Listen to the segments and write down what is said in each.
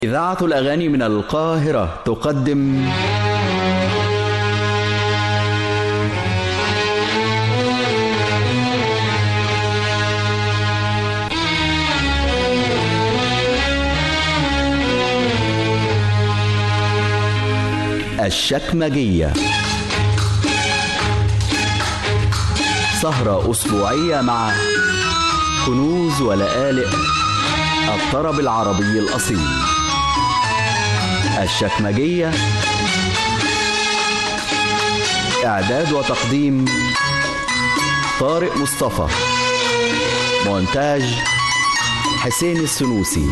إذاعة الأغاني من القاهرة تقدم الشكمجية سهرة أسبوعية مع كنوز ولآلئ الطرب العربي الأصيل الشكمجية إعداد وتقديم طارق مصطفى مونتاج حسين السنوسي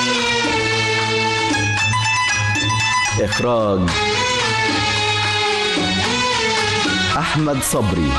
إخراج أحمد صبري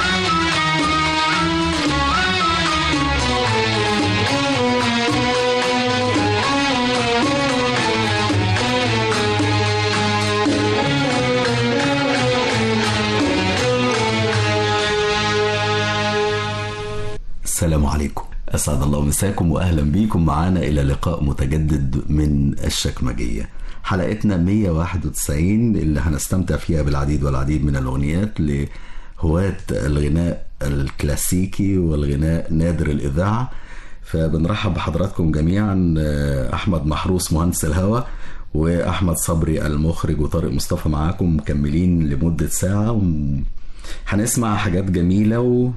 السلام عليكم أسعد الله مساكم وأهلا بيكم معانا إلى لقاء متجدد من الشكمجية حلقتنا 191 اللي هنستمتع فيها بالعديد والعديد من الأغنيات لهواة الغناء الكلاسيكي والغناء نادر الإذاعة فبنرحب بحضراتكم جميعا أحمد محروس مهندس الهوى وأحمد صبري المخرج وطارق مصطفى معاكم مكملين لمدة ساعة هنسمع حاجات جميلة و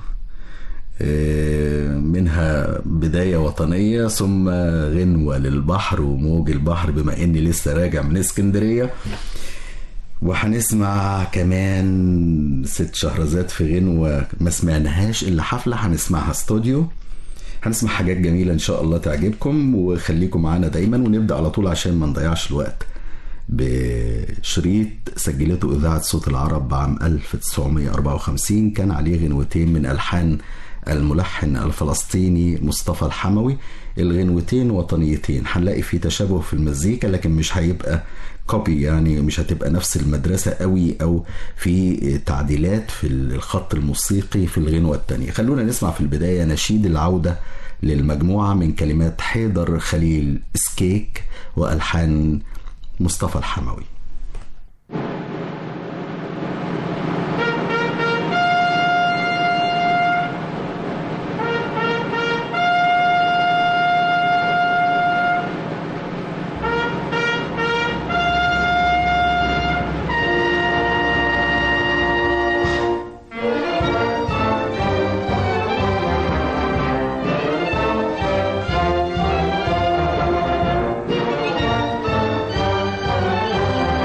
منها بداية وطنية ثم غنوة للبحر وموج البحر بما اني لسه راجع من اسكندرية وهنسمع كمان ست شهرزاد في غنوة ما سمعناهاش الا حفلة هنسمعها استوديو هنسمع حاجات جميلة ان شاء الله تعجبكم وخليكم معانا دايما ونبدأ على طول عشان ما نضيعش الوقت بشريط سجلته إذاعة صوت العرب عام 1954 كان عليه غنوتين من ألحان الملحن الفلسطيني مصطفى الحموي الغنوتين وطنيتين هنلاقي في تشابه في المزيكا لكن مش هيبقى كوبي يعني مش هتبقى نفس المدرسة قوي أو في تعديلات في الخط الموسيقي في الغنوة التانية خلونا نسمع في البداية نشيد العودة للمجموعة من كلمات حيدر خليل سكيك وألحان مصطفى الحموي Thank you.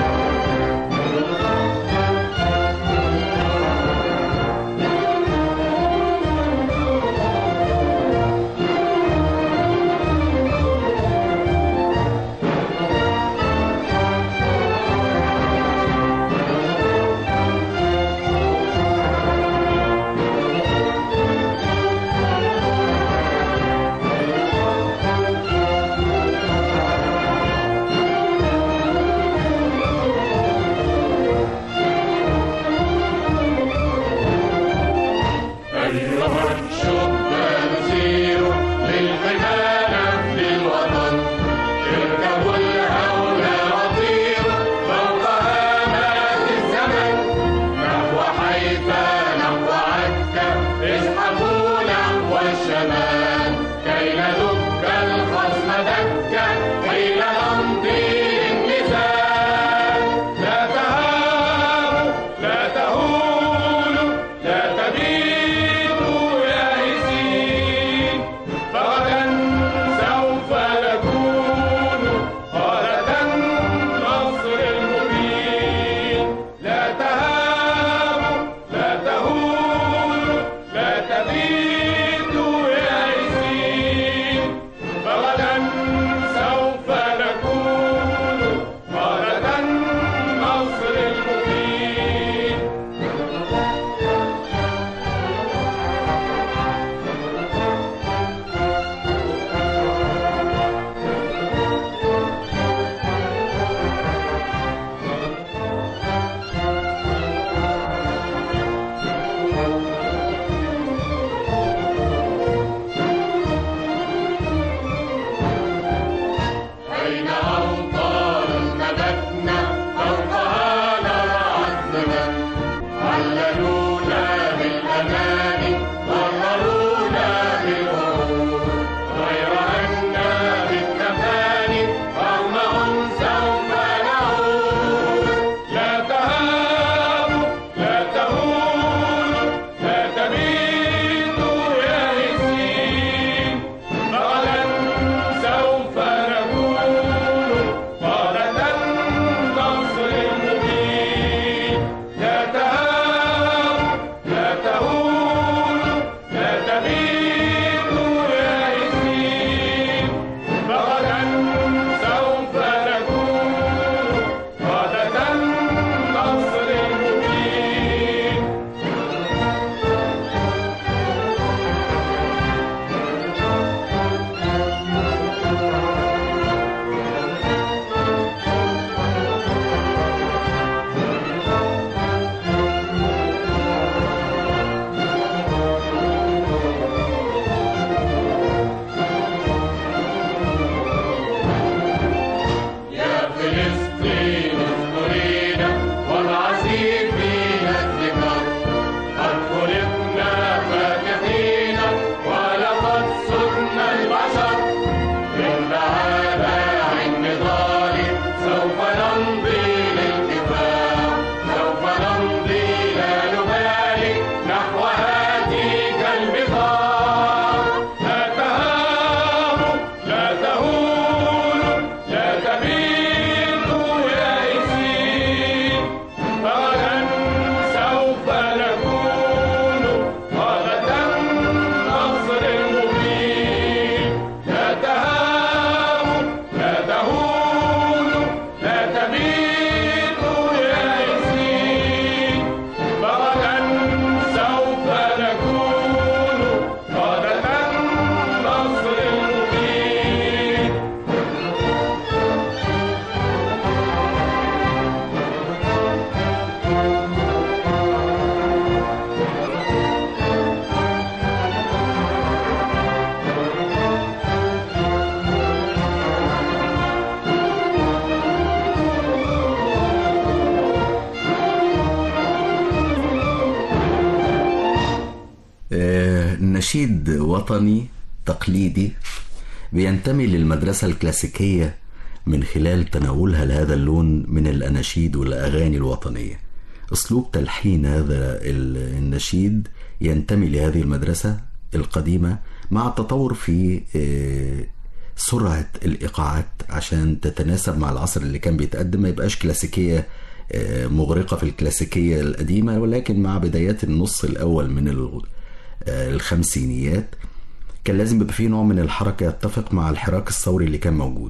نشيد وطني تقليدي بينتمي للمدرسة الكلاسيكية من خلال تناولها لهذا اللون من الأناشيد والأغاني الوطنية أسلوب تلحين هذا النشيد ينتمي لهذه المدرسة القديمة مع التطور في سرعة الإيقاعات عشان تتناسب مع العصر اللي كان بيتقدم ما يبقاش كلاسيكية مغرقة في الكلاسيكية القديمة ولكن مع بدايات النص الأول من الخمسينيات كان لازم يبقى فيه نوع من الحركة يتفق مع الحراك الثوري اللي كان موجود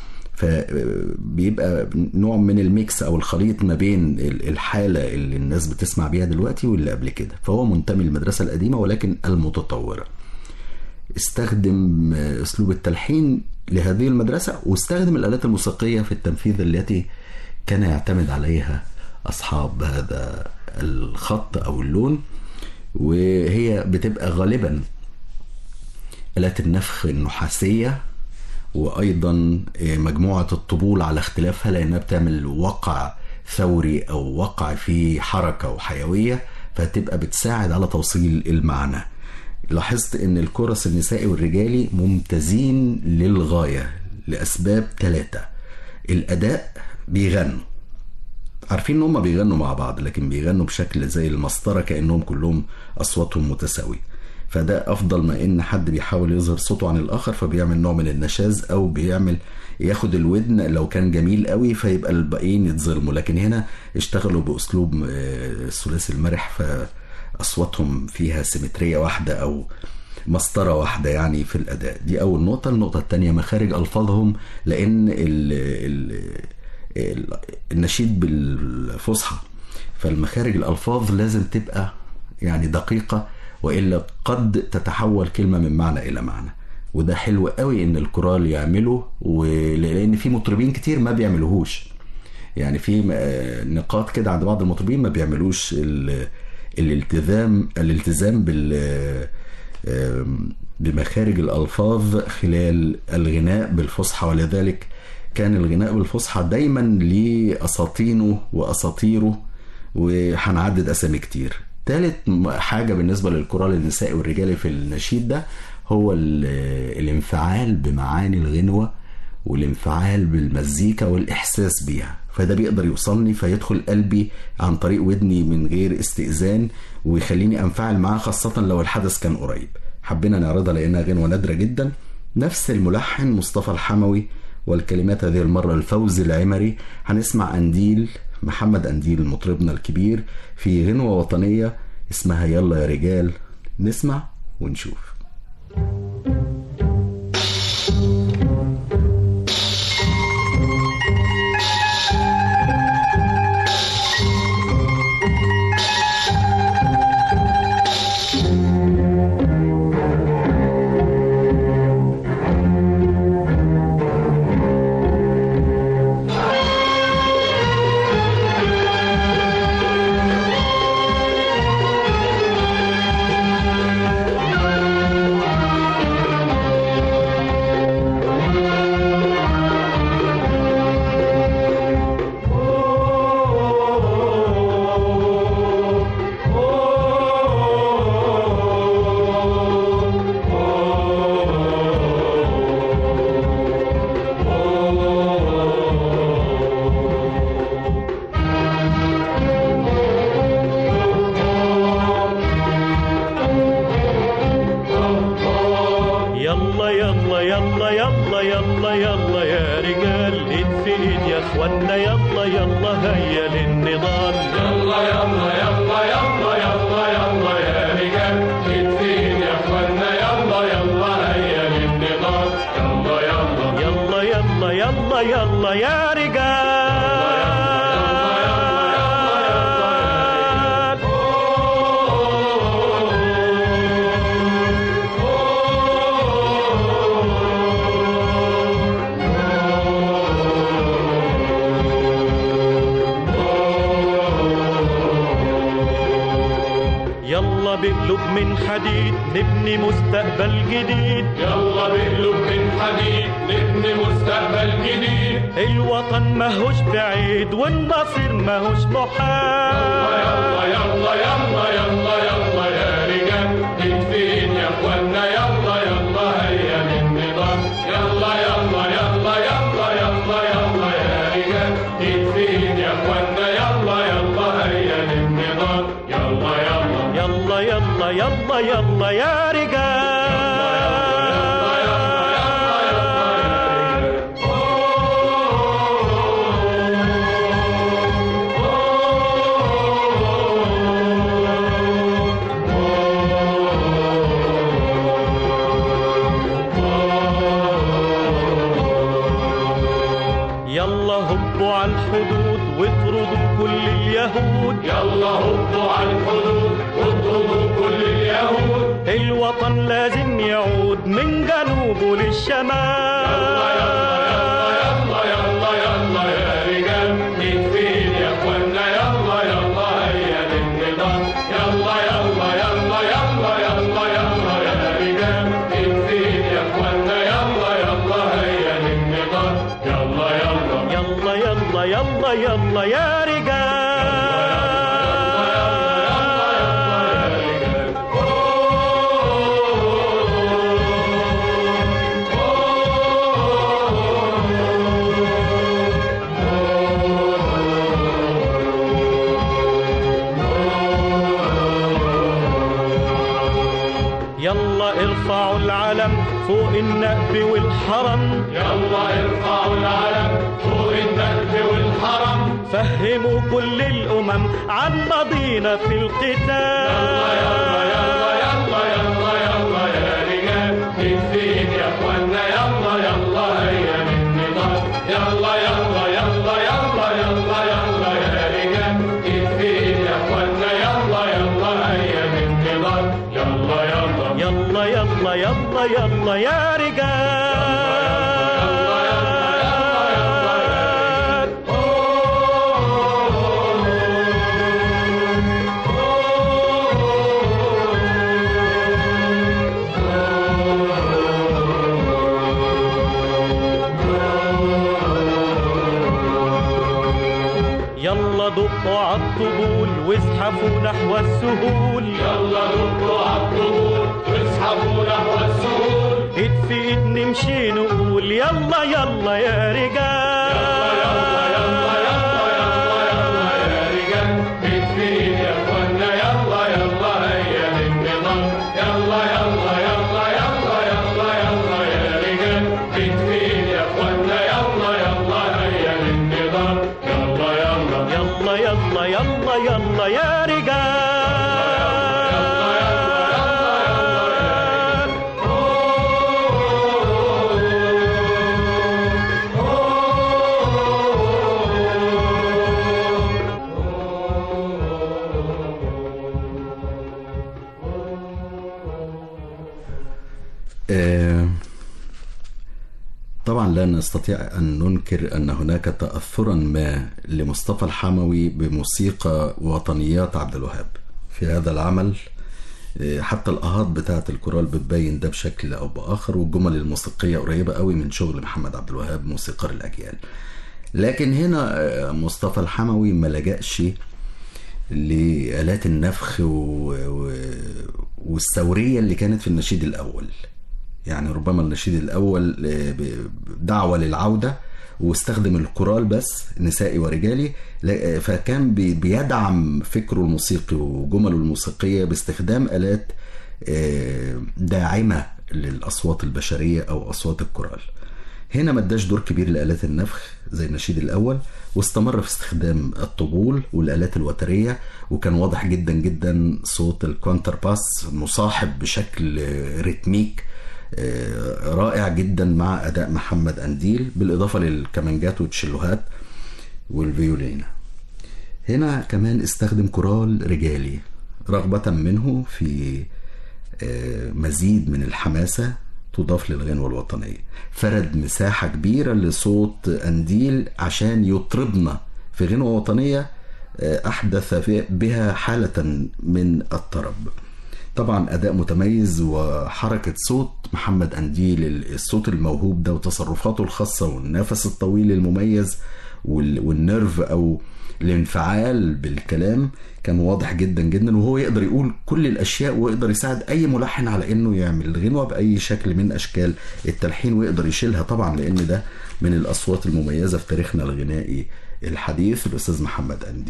فبيبقى نوع من الميكس او الخليط ما بين الحاله اللي الناس بتسمع بيها دلوقتي واللي قبل كده فهو منتمي للمدرسه القديمه ولكن المتطوره استخدم اسلوب التلحين لهذه المدرسه واستخدم الالات الموسيقيه في التنفيذ التي كان يعتمد عليها اصحاب هذا الخط او اللون وهي بتبقى غالبا الات النفخ النحاسيه وايضا مجموعه الطبول على اختلافها لانها بتعمل وقع ثوري او وقع فيه حركه وحيويه فتبقى بتساعد على توصيل المعنى لاحظت ان الكورس النسائي والرجالي ممتازين للغايه لاسباب ثلاثه الاداء بيغنوا عارفين ان هم بيغنوا مع بعض لكن بيغنوا بشكل زي المسطره كانهم كلهم اصواتهم متساويه فده افضل ما ان حد بيحاول يظهر صوته عن الاخر فبيعمل نوع من النشاز او بيعمل ياخد الودن لو كان جميل قوي فيبقى الباقيين يتظلموا لكن هنا اشتغلوا باسلوب الثلاثي المرح فاصواتهم فيها سيمتريه واحده او مسطره واحده يعني في الاداء دي اول نقطه النقطه الثانيه مخارج الفاظهم لان ال ال ال النشيد بالفصحى فالمخارج الالفاظ لازم تبقى يعني دقيقه والا قد تتحول كلمه من معنى الى معنى وده حلو قوي ان الكورال يعمله ولان في مطربين كتير ما بيعملوهوش يعني في نقاط كده عند بعض المطربين ما بيعملوش الالتزام الالتزام بال بمخارج الالفاظ خلال الغناء بالفصحى ولذلك كان الغناء بالفصحى دايما ليه اساطينه واساطيره وهنعدد اسامي كتير ثالث حاجه بالنسبه للكورال النسائي والرجالي في النشيد ده هو الانفعال بمعاني الغنوه والانفعال بالمزيكا والاحساس بيها فده بيقدر يوصلني فيدخل قلبي عن طريق ودني من غير استئذان ويخليني انفعل معاه خاصه لو الحدث كان قريب حبينا نعرضها لانها غنوه نادره جدا نفس الملحن مصطفى الحموي والكلمات هذه المره الفوز العمري هنسمع انديل محمد أنديل مطربنا الكبير في غنوة وطنية اسمها يلا يا رجال نسمع ونشوف بقلوب من حديد نبني مستقبل جديد يلا بقلوب من حديد نبني مستقبل جديد الوطن ماهوش بعيد والنصير ماهوش محال يلا يلا يلا يلا يلا يا رجال نتفين يا يلا يلا يلا يا رجال يلا هبوا على الحدود واطردوا كل اليهود يلا هبوا على الحدود واطردوا كل اليهود الوطن لازم يعود من جنوبه للشمال يلا يلا يلا يا رجال نتفين يا اخوانا يلا يلا هيا للنضال يلا يلا يلا يلا يلا يلا يا رجال نتفين يا اخوانا يلا يلا هيا للنضال يلا يلا يلا يلا يلا يلا يا رجال يلا ارفعوا العلم فوق النقب والحرم يلا ارفعوا العلم فوق النهب والحرم فهموا كل الأمم عن ماضينا في القتال يلا يلا يلا يلا يلا يا رجال نتفين يا اخوانا يلا يلا هيا للنضال يلا يلا يلا يلا يلا يلا يا رجال نتفين يا اخوانا يلا يلا هيا للنضال يلا يلا يلا يلا يلا يلا يا رجال يلا دقوا عالطبول وازحفوا نحو السهول يلا دقوا عالطبول واسحبوا نحو السهول ايد في ايد نمشي نقول يلا يلا يا رجال يلا يلا يلا يلا يلا يا رجال نتفين يا اخوانا يلا يلا هيا للنضال يلا يلا يلا يلا يلا يلا يا رجال نتفين يا اخوانا يلا يلا هيا للنضال يلا يلا يلا يلا يلا يلا يا رجال آه، طبعا لا نستطيع أن ننكر أن هناك تأثرا ما لمصطفى الحموي بموسيقى وطنيات عبد الوهاب في هذا العمل آه، حتى الآهات بتاعة الكورال بتبين ده بشكل أو بآخر والجمل الموسيقية قريبة قوي من شغل محمد عبد الوهاب موسيقار الأجيال لكن هنا آه، مصطفى الحموي ما لجأش لآلات النفخ و... و... والثورية اللي كانت في النشيد الأول يعني ربما النشيد الأول آه، ب- دعوة للعودة واستخدم الكورال بس نسائي ورجالي لا- آه، فكان بي- بيدعم فكره الموسيقي وجمله الموسيقية باستخدام آلات آه، داعمة للأصوات البشرية أو أصوات الكورال هنا ما اداش دور كبير لآلات النفخ زي النشيد الأول واستمر في استخدام الطبول والآلات الوترية وكان واضح جدا جدا صوت الكونتر باس مصاحب بشكل آه، ريتميك آه، رائع جدا مع أداء محمد أنديل بالإضافة للكمانجات والتشيلوهات والفيولينا هنا كمان استخدم كورال رجالي رغبة منه في آه، مزيد من الحماسة تضاف للغنوة الوطنية فرد مساحة كبيرة لصوت أنديل عشان يطربنا في غنوة وطنية آه، أحدث في- بها حالة من الطرب طبعا أداء متميز وحركة صوت محمد أنديل الصوت الموهوب ده وتصرفاته الخاصة والنفس الطويل المميز وال- والنيرف أو الانفعال بالكلام كان واضح جدا جدا وهو يقدر يقول كل الاشياء ويقدر يساعد اي ملحن على انه يعمل الغنوه باي شكل من اشكال التلحين ويقدر يشيلها طبعا لان ده من الاصوات المميزه في تاريخنا الغنائي الحديث الاستاذ محمد انديل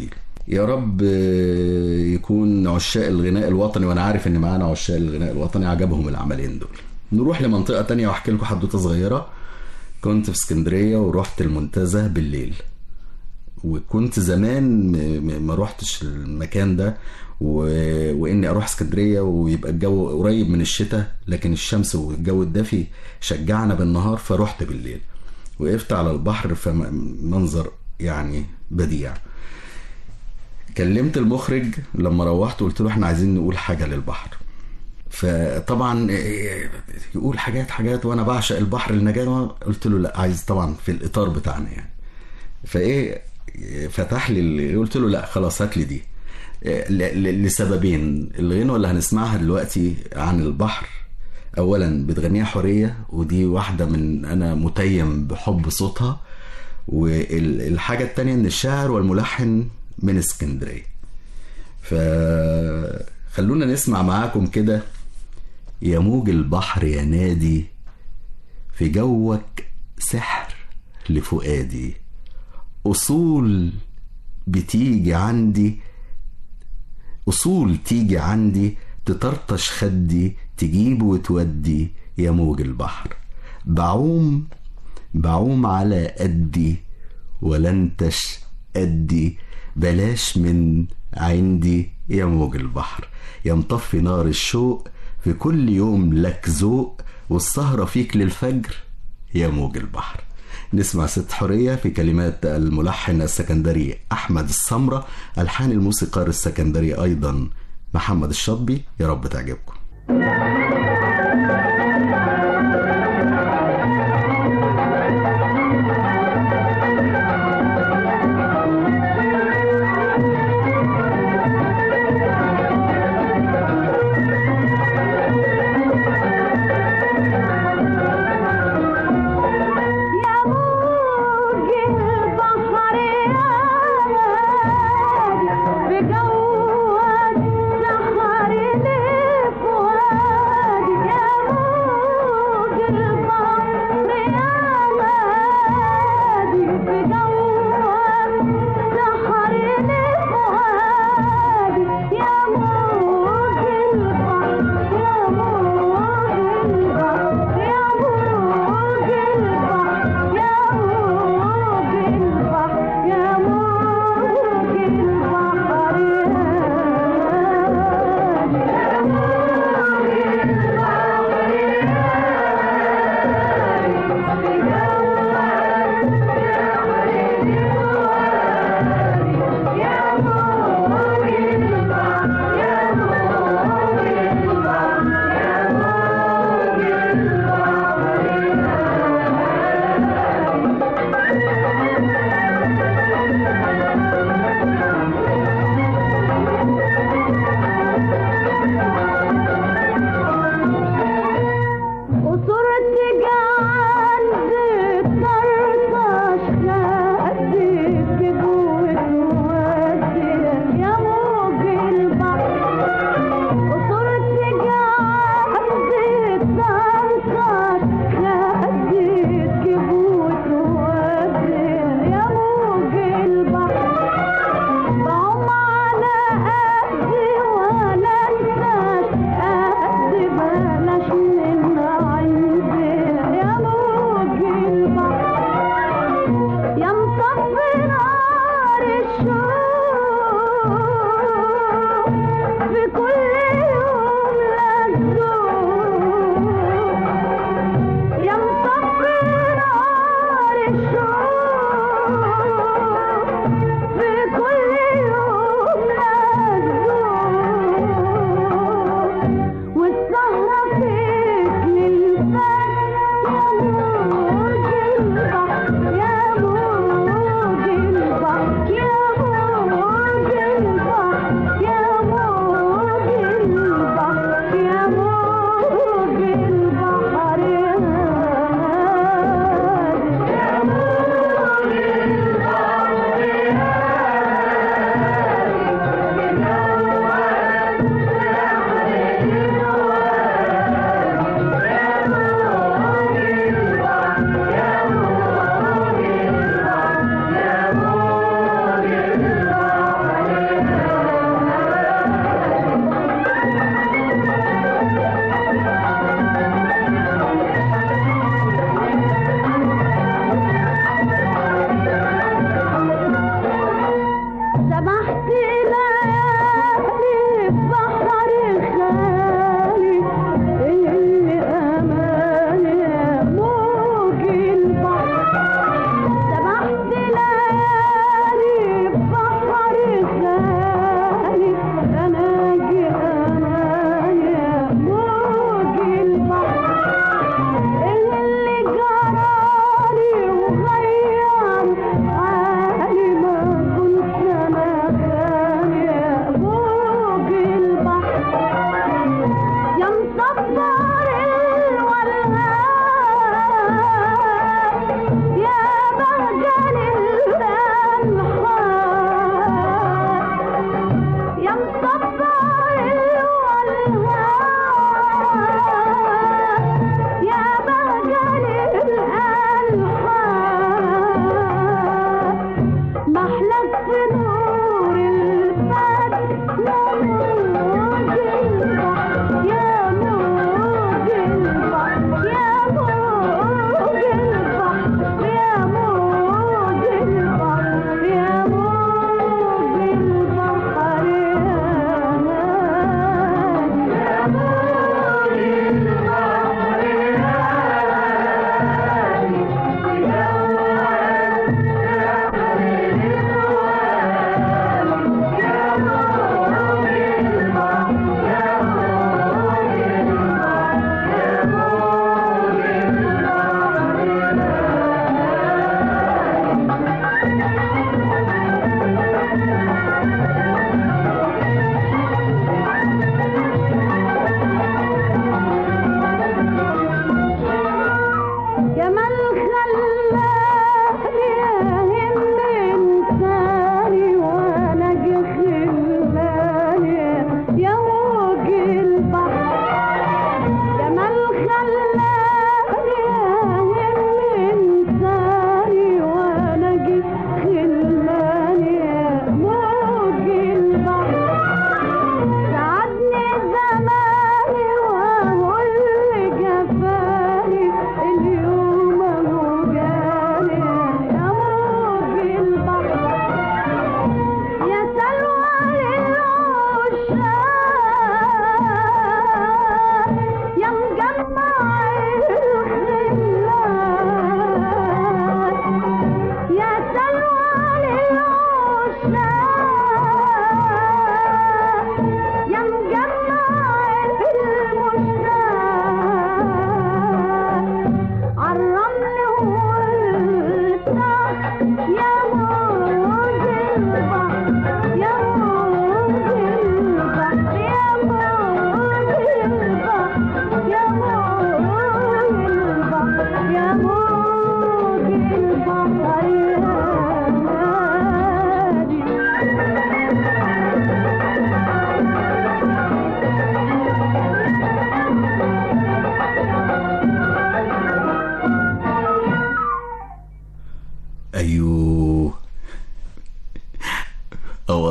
يا رب آه، يكون عشاق الغناء الوطني وانا عارف ان معانا عشاق الغناء الوطني عجبهم العملين دول نروح لمنطقة تانية واحكي لكم حدوتة صغيرة كنت في اسكندرية ورحت المنتزه بالليل وكنت زمان م- م- ما روحتش المكان ده و... واني اروح اسكندريه ويبقى الجو قريب من الشتاء لكن الشمس والجو الدافي شجعنا بالنهار فروحت بالليل وقفت على البحر فمنظر يعني بديع كلمت المخرج لما روحت قلت له احنا عايزين نقول حاجه للبحر فطبعا إيه، يقول حاجات حاجات وانا بعشق البحر النجاة قلت له لا عايز طبعا في الاطار بتاعنا يعني فايه فتح لي ال- قلت له لا خلاص هات لي دي إيه، ل- ل- لسببين الغنوه اللي هنسمعها دلوقتي عن البحر اولا بتغنيها حوريه ودي واحده من انا متيم بحب صوتها والحاجه التانية ان الشاعر والملحن من اسكندريه فخلونا نسمع معاكم كده يا موج البحر يا نادي في جوك سحر لفؤادي أصول بتيجي عندي أصول تيجي عندي تطرطش خدي تجيب وتودي يا موج البحر بعوم بعوم على قدي ولا انتش قدي بلاش من عندي يا موج البحر يا مطفي نار الشوق في كل يوم لك ذوق والسهرة فيك للفجر يا موج البحر نسمع ست حورية في كلمات الملحن السكندري أحمد السمرة ألحان الموسيقار السكندري أيضا محمد الشطبي يا رب تعجبكم يا موج البحر يا بجوك سحر لفؤادي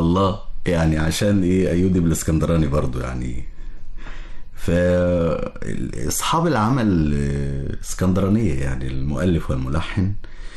الله يعني عشان ايه ايودي بالاسكندراني برضو يعني فاصحاب العمل آه، اسكندرانيه يعني المؤلف والملحن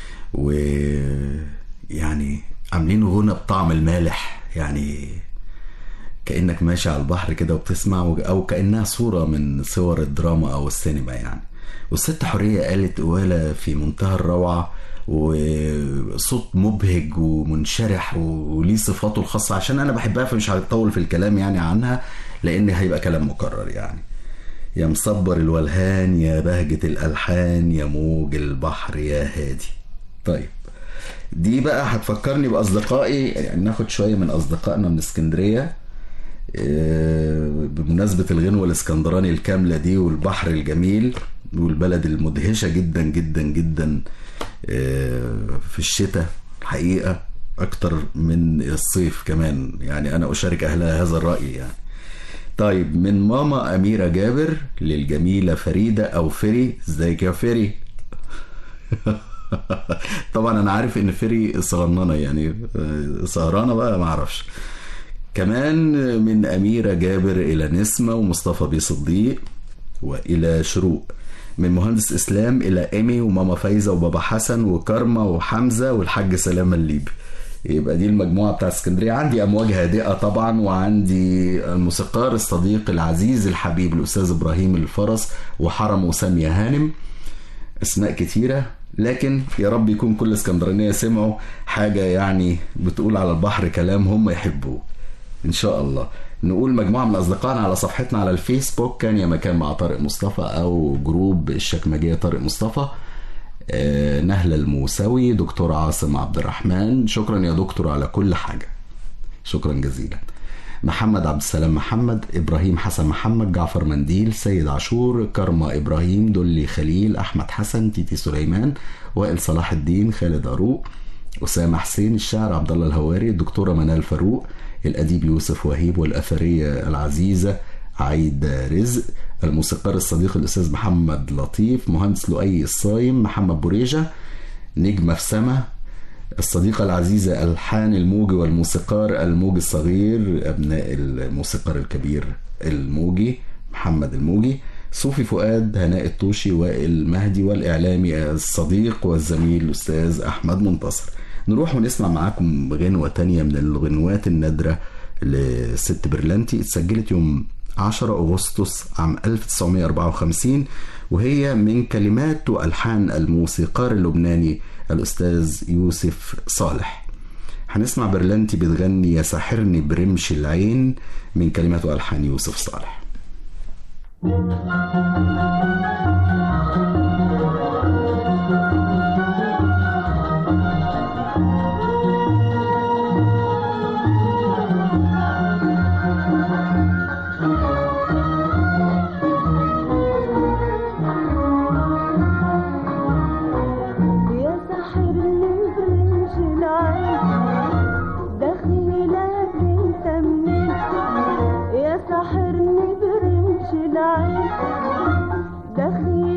ويعني عاملين غنى بطعم المالح يعني كانك ماشي على البحر كده وبتسمع وج- او كانها صوره من صور الدراما او السينما يعني والست حوريه قالت قواله في منتهى الروعه وصوت مبهج ومنشرح وليه صفاته الخاصه عشان انا بحبها فمش هطول في الكلام يعني عنها لان هيبقى كلام مكرر يعني يا مصبر الولهان يا بهجة الألحان يا موج البحر يا هادي طيب دي بقى هتفكرني بأصدقائي يعني ناخد شوية من أصدقائنا من اسكندرية آه، بمناسبة الغنوة الاسكندراني الكاملة دي والبحر الجميل والبلد المدهشة جدا جدا جدا آه، في الشتاء الحقيقة أكتر من الصيف كمان يعني أنا أشارك أهلها هذا الرأي يعني طيب من ماما أميرة جابر للجميلة فريدة أو فري ازيك يا فري طبعا أنا عارف إن فري صغننة يعني آه، سهرانة بقى معرفش كمان من أميرة جابر إلى نسمة ومصطفى بيه صديق وإلى شروق من مهندس إسلام إلى إيمي وماما فايزة وبابا حسن وكارما وحمزة والحاج سلامة الليبي يبقى دي المجموعة بتاع اسكندرية عندي أمواج هادئة طبعا وعندي الموسيقار الصديق العزيز الحبيب الأستاذ إبراهيم الفرس وحرم وسامية هانم اسماء كتيره لكن يا رب يكون كل اسكندرانيه سمعوا حاجه يعني بتقول على البحر كلام هم يحبوه ان شاء الله نقول مجموعه من اصدقائنا على صفحتنا على الفيسبوك كان يا مكان مع طارق مصطفى او جروب الشكمجيه طارق مصطفى آه، نهله الموسوي دكتور عاصم عبد الرحمن شكرا يا دكتور على كل حاجه شكرا جزيلا محمد عبد السلام محمد ابراهيم حسن محمد جعفر منديل سيد عاشور كرمة ابراهيم دولي خليل احمد حسن تيتي سليمان وائل صلاح الدين خالد اروق اسامه حسين الشاعر عبد الله الهواري الدكتوره منال فاروق الاديب يوسف وهيب والاثريه العزيزه عايدة رزق الموسيقار الصديق الاستاذ محمد لطيف مهندس لؤي الصايم محمد بوريجه نجمه في سما الصديقة العزيزة ألحان الموجي والموسيقار الموجي الصغير أبناء الموسيقار الكبير الموجي محمد الموجي صوفي فؤاد هناء الطوشي وائل مهدي والإعلامي الصديق والزميل الأستاذ أحمد منتصر نروح ونسمع معاكم غنوة تانية من الغنوات النادرة لست برلانتي اتسجلت يوم 10 أغسطس عام 1954 وهي من كلمات وألحان الموسيقار اللبناني الأستاذ يوسف صالح هنسمع برلانتي بتغني يا ساحرني برمش العين من كلمات وألحان يوسف صالح يا ساحرني برمش العين دخيلك انت منين يا ساحرني برمش العين دخيلك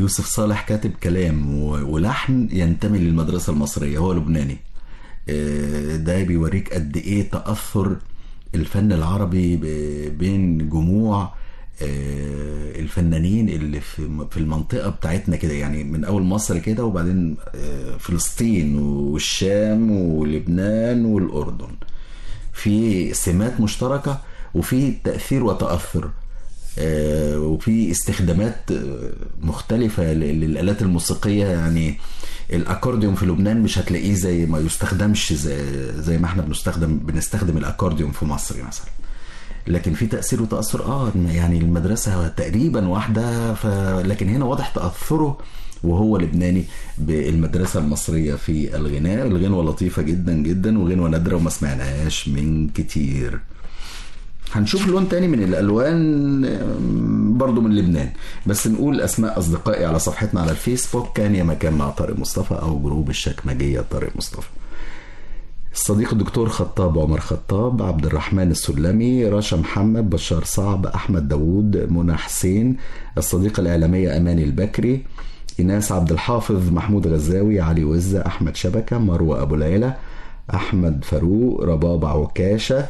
يوسف صالح كاتب كلام و- ولحن ينتمي للمدرسة المصرية هو لبناني آه، ده بيوريك قد ايه تأثر الفن العربي ب- بين جموع آه، الفنانين اللي في في المنطقة بتاعتنا كده يعني من أول مصر كده وبعدين آه، فلسطين والشام ولبنان والأردن في سمات مشتركة وفي تأثير وتأثر آه، وفي استخدامات آه، مختلفة ل- للآلات الموسيقية يعني الأكورديون في لبنان مش هتلاقيه زي ما يستخدمش زي, زي ما احنا بنستخدم بنستخدم الأكورديون في مصر مثلا لكن في تأثير وتأثر اه يعني المدرسة تقريبا واحدة ف... لكن هنا واضح تأثره وهو لبناني بالمدرسة المصرية في الغناء الغنوة لطيفة جدا جدا وغنوة نادرة وما سمعناهاش من كتير هنشوف لون تاني من الالوان آم، برضو من لبنان بس نقول اسماء اصدقائي على صفحتنا على الفيسبوك كان يا مكان مع طارق مصطفى او جروب الشكمجيه طارق مصطفى الصديق الدكتور خطاب عمر خطاب عبد الرحمن السلمي رشا محمد بشار صعب احمد داوود منى حسين الصديقه الاعلاميه اماني البكري ايناس عبد الحافظ محمود غزاوي علي وزه احمد شبكه مروه ابو العيله احمد فاروق رباب عكاشه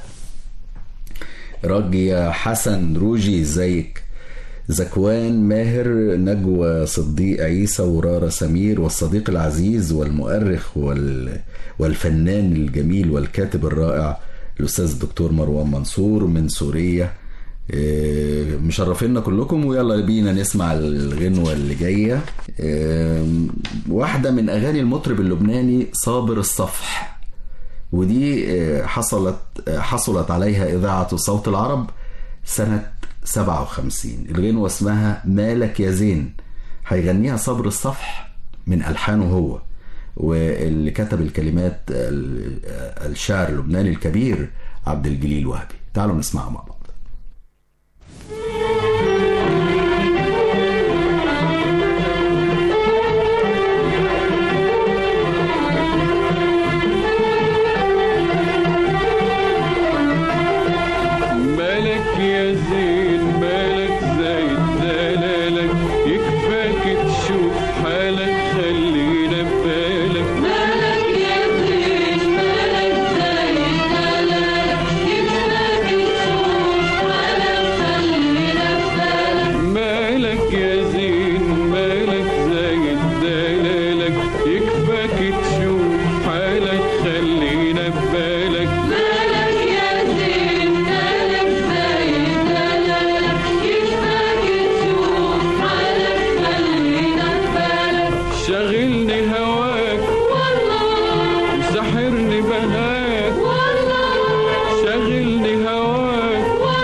راجية حسن روجي ازيك زكوان ماهر نجوى صديق عيسى ورارة سمير والصديق العزيز والمؤرخ وال... والفنان الجميل والكاتب الرائع الأستاذ الدكتور مروان منصور من سوريا إيه، مشرفينا كلكم ويلا بينا نسمع الغنوة اللي جاية إيه، واحدة من أغاني المطرب اللبناني صابر الصفح ودي آه، حصلت آه، حصلت عليها إذاعة صوت العرب سنة 57 الغنوة اسمها مالك يا زين هيغنيها صبر الصفح من ألحانه هو واللي كتب الكلمات ال- آه، الشاعر اللبناني الكبير عبد الجليل وهبي تعالوا نسمعها مع بعض مالك يا زين مالك زايد دلالك يكفاك تشوف حالك خلينا ببالك مالك يا زين مالك زايد دلالك يكفاك تشوف حالك خلينا ببالك مالك يا زين مالك زايد دلالك يكفاك تشوف حالك خلينا ببالك مالك يا زين مالك زايد دلالك يكفاك تشوف حالك خلينا ببالك شغلني هواك والله وسحرني بهاك والله شغلني هواك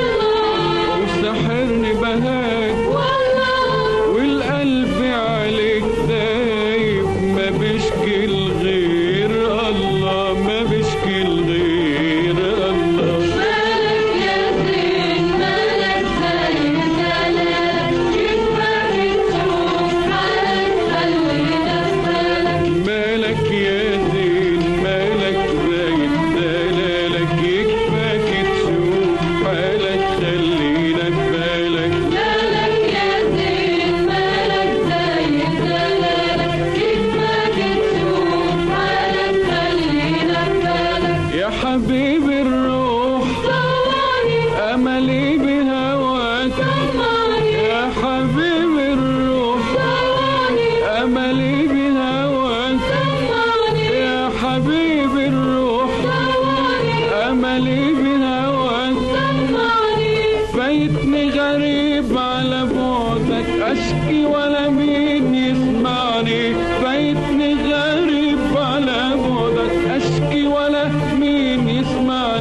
والله وسحرني بهاك والله والقلب عليك دايب ما بشكي الغير الله ما بشكي الغير الله مالك يا زين مالك زايد دلالك يكفاك تشوف حالك خلينا ببالك مالك يا زين مالك زايد دلالك يكفاك تشوف حالك خلينا ببالك مالك يا زين مالك زايد دلالك يكفاك تشوف حالك خلينا ببالك يا حبيب الروح طواني املي بهواك طواني يا حبيب الروح طواني املي بهواك طواني يا حبيب الروح طواني املي بهواك طواني فايتني غريب على بعدك اشكي ولا مين يسمعني فايتني غريب على بعدك اشكي ولا مين يسمعني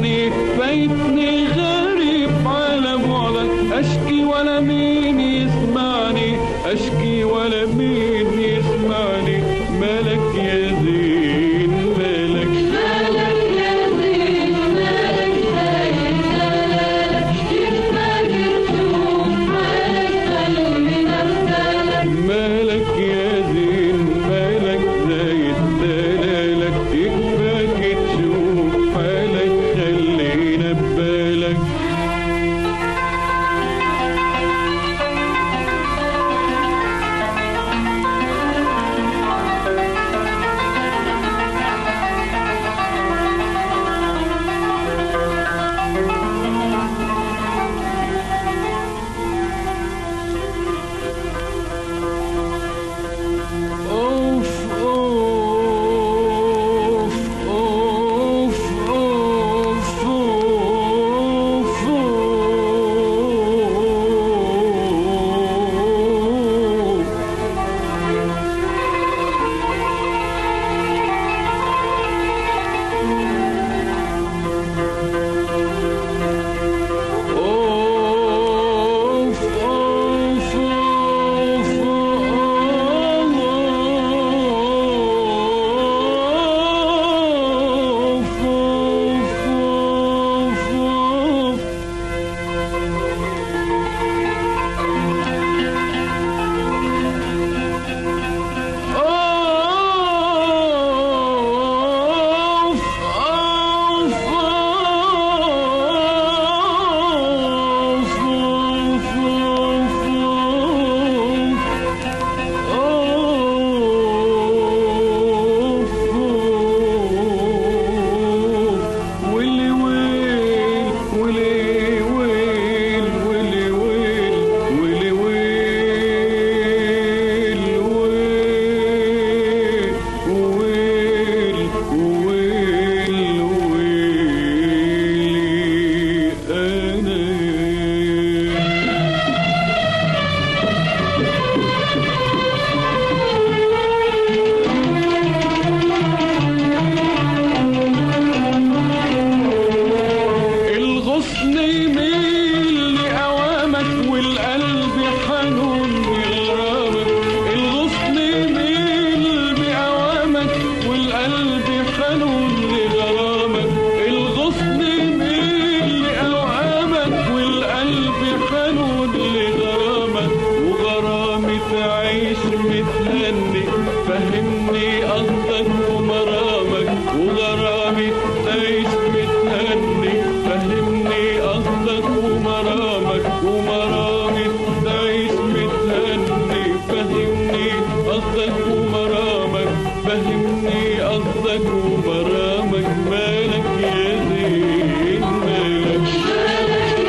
حظك ومرامك مالك يا زين مالك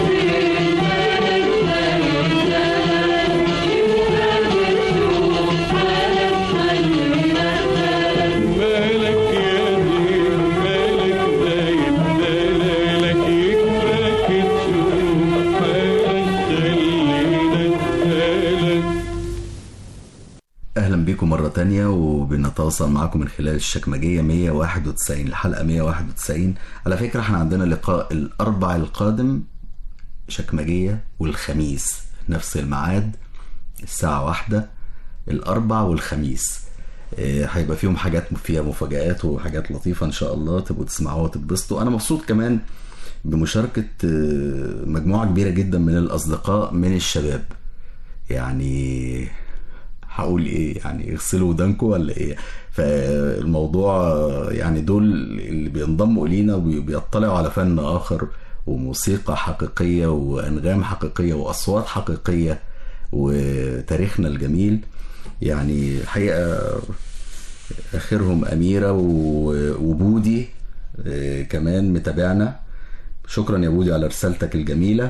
مالك يا زين مالك زايد دلالك يكفاك تشوف مالك خلينا نسألك اهلا بيكم مرة تانية وبنتواصل معاكم من خلال الشكمجية 191 الحلقة 191 على فكرة احنا عندنا لقاء الاربع القادم شكمجية والخميس نفس الميعاد الساعة واحدة الاربع والخميس آه، هيبقى فيهم حاجات فيها مفاجآت وحاجات لطيفة ان شاء الله تبقوا تسمعوها وتتبسطوا انا مبسوط كمان بمشاركة آه، مجموعة كبيرة جدا من الاصدقاء من الشباب يعني هقول ايه يعني اغسلوا ودانكم ولا ايه فالموضوع يعني دول اللي بينضموا الينا وبيطلعوا على فن اخر وموسيقى حقيقية وانغام حقيقية واصوات حقيقية وتاريخنا الجميل يعني الحقيقة اخرهم اميرة و- وبودي آه، كمان متابعنا شكرا يا بودي على رسالتك الجميلة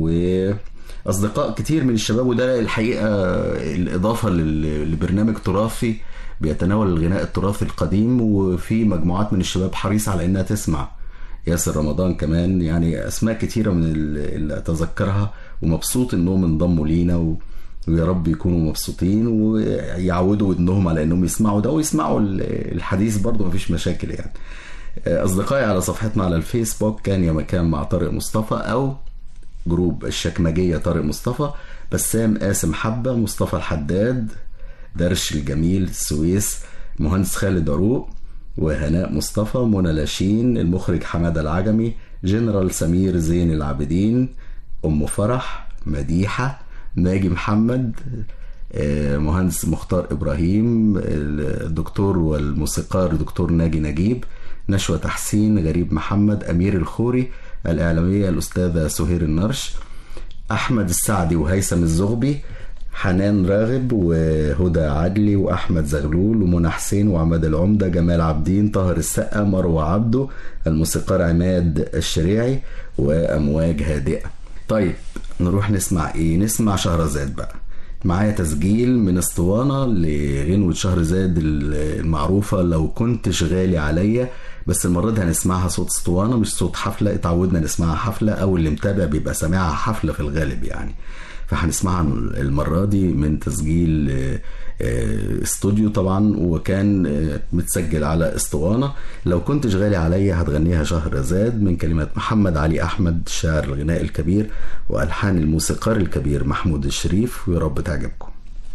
وأصدقاء كتير من الشباب وده الحقيقة الإضافة لل- لبرنامج تراثي بيتناول الغناء التراثي القديم وفي مجموعات من الشباب حريصة على إنها تسمع ياسر رمضان كمان يعني أسماء كتيرة من ال- اللي أتذكرها ومبسوط إنهم انضموا لينا و... ويا رب يكونوا مبسوطين ويعودوا ودنهم على انهم يسمعوا ده ويسمعوا ال- الحديث برضه مفيش مشاكل يعني أصدقائي على صفحتنا على الفيسبوك كان يا مكان مع طارق مصطفى أو جروب الشكمجية طارق مصطفى بسام قاسم حبة مصطفى الحداد درش الجميل السويس مهندس خالد عروق وهناء مصطفى منى لاشين المخرج حمادة العجمي جنرال سمير زين العابدين أم فرح مديحة ناجي محمد آه، مهندس مختار إبراهيم الدكتور والموسيقار دكتور ناجي نجيب نشوى تحسين غريب محمد أمير الخوري الإعلامية الأستاذة سهير النرش أحمد السعدي وهيثم الزغبي حنان راغب وهدى عدلي وأحمد زغلول ومنى حسين وعماد العمدة جمال عبدين طاهر السقا مروة عبده الموسيقار عماد الشريعي وأمواج هادئة طيب نروح نسمع إيه نسمع شهرزاد بقى معايا تسجيل من اسطوانة لغنوة شهرزاد المعروفة لو كنتش غالي عليا بس المرة دي هنسمعها صوت اسطوانة مش صوت حفلة اتعودنا نسمعها حفلة أو اللي متابع بيبقى سامعها حفلة في الغالب يعني فهنسمعها المرة دي من تسجيل آه، آه، استوديو طبعا وكان آه، متسجل على اسطوانة لو كنتش غالي عليا هتغنيها شهرزاد من كلمات محمد علي أحمد شاعر الغناء الكبير وألحان الموسيقار الكبير محمود الشريف ويا رب تعجبكم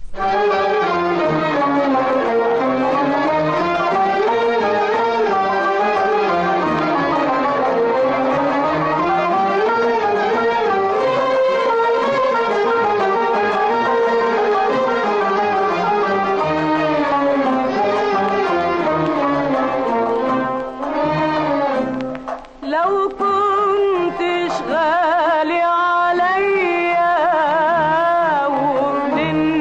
لو كنتش غالي عليا ومن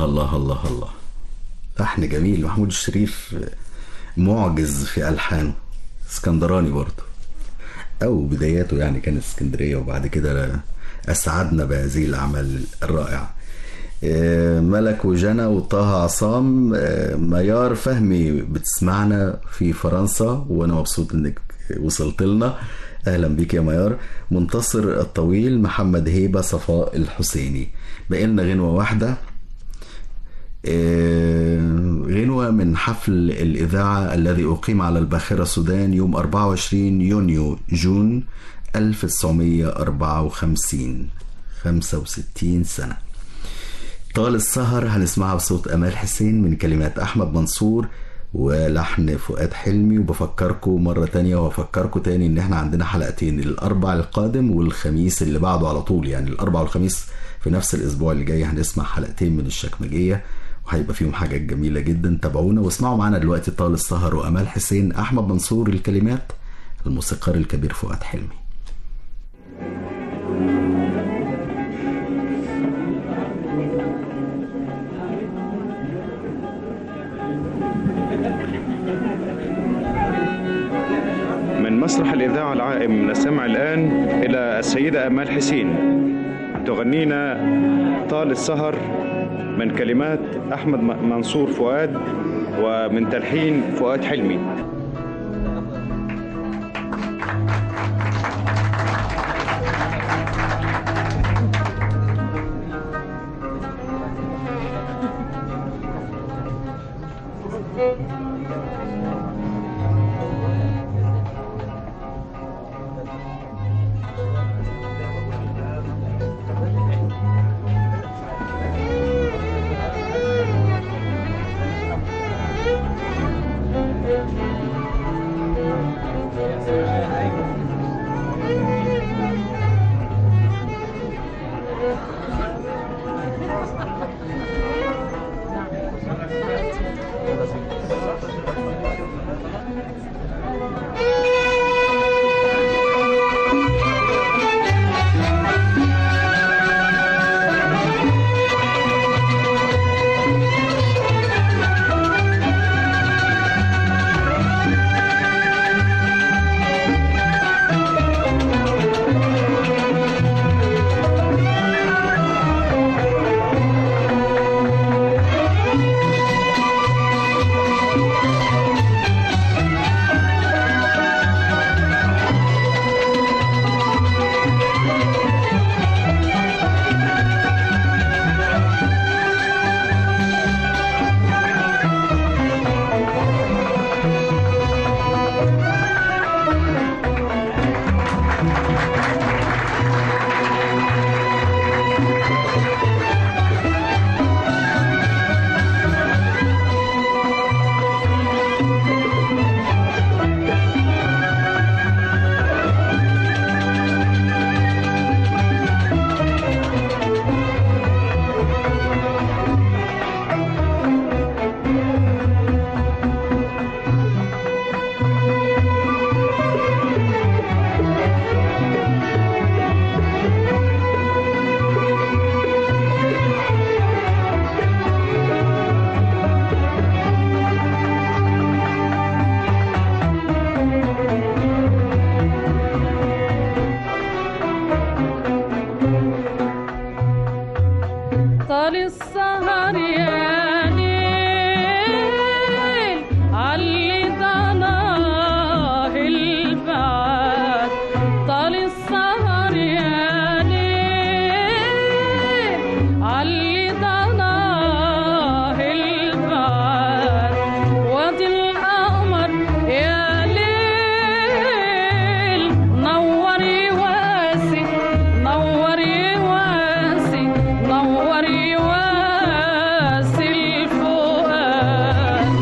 الله الله الله لحن جميل محمود الشريف معجز في ألحانه اسكندراني برضه أو بداياته يعني كانت اسكندرية وبعد كده أسعدنا بهذه الأعمال الرائعة آه، ملك وجنى وطه عصام آه، ميار فهمي بتسمعنا في فرنسا وانا مبسوط انك وصلت لنا اهلا بيك يا ميار منتصر الطويل محمد هيبه صفاء الحسيني بقينا غنوه واحده آه، غنوة من حفل الإذاعة الذي أقيم على الباخرة السودان يوم 24 يونيو جون 1954 65 سنة طال السهر هنسمعها بصوت أمال حسين من كلمات أحمد منصور ولحن فؤاد حلمي وبفكركم مرة تانية وبفكركم تاني إن إحنا عندنا حلقتين الأربع القادم والخميس اللي بعده على طول يعني الأربع والخميس في نفس الأسبوع اللي جاي هنسمع حلقتين من الشكمجية وهيبقى فيهم حاجات جميلة جدا تابعونا واسمعوا معانا دلوقتي طال السهر وأمال حسين أحمد منصور الكلمات الموسيقار الكبير فؤاد حلمي من مسرح الإذاعة العائم نستمع الآن إلى السيدة أمال حسين تغنينا طال السهر من كلمات أحمد م- منصور فؤاد ومن تلحين فؤاد حلمي طال السهر يا ليل علي ضناه البعاد طال السهر يا ليل علي ضناه البعاد وادي القمر يا ليل نوري واسي نوري واسي نوري واسي الفؤاد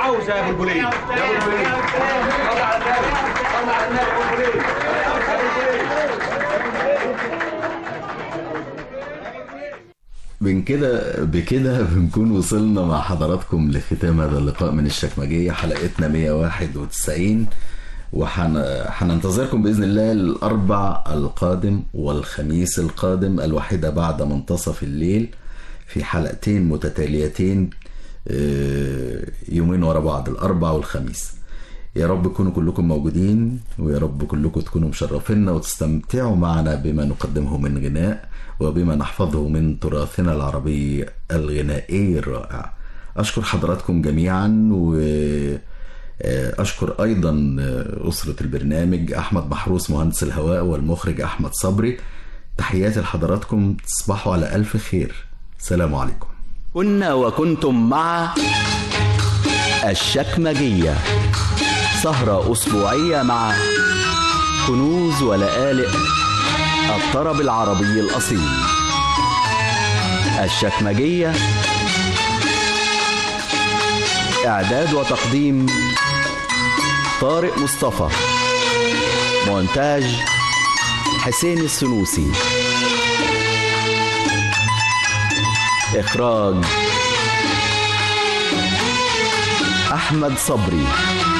عاوز يا ابو البوليه يا ابو البوليه صل على النبي صل على النبي يا ابو البوليه يا ابو البوليه من كده بكده بنكون وصلنا مع حضراتكم لختام هذا اللقاء من الشكمجية حلقتنا 191 وحننتظركم بإذن الله الأربع القادم والخميس القادم الواحدة بعد منتصف الليل في حلقتين متتاليتين آه، يومين ورا بعض الأربع والخميس يا رب تكونوا كلكم موجودين ويا رب كلكم تكونوا مشرفينا وتستمتعوا معنا بما نقدمه من غناء وبما نحفظه من تراثنا العربي الغنائي الرائع أشكر حضراتكم جميعا و أشكر أيضا أسرة البرنامج أحمد محروس مهندس الهواء والمخرج أحمد صبري تحياتي لحضراتكم تصبحوا على ألف خير سلام عليكم كنا وكنتم مع الشكمجية سهرة أسبوعية مع كنوز ولآلئ الطرب العربي الأصيل الشكمجية إعداد وتقديم طارق مصطفى مونتاج حسين السنوسي إخراج أحمد صبري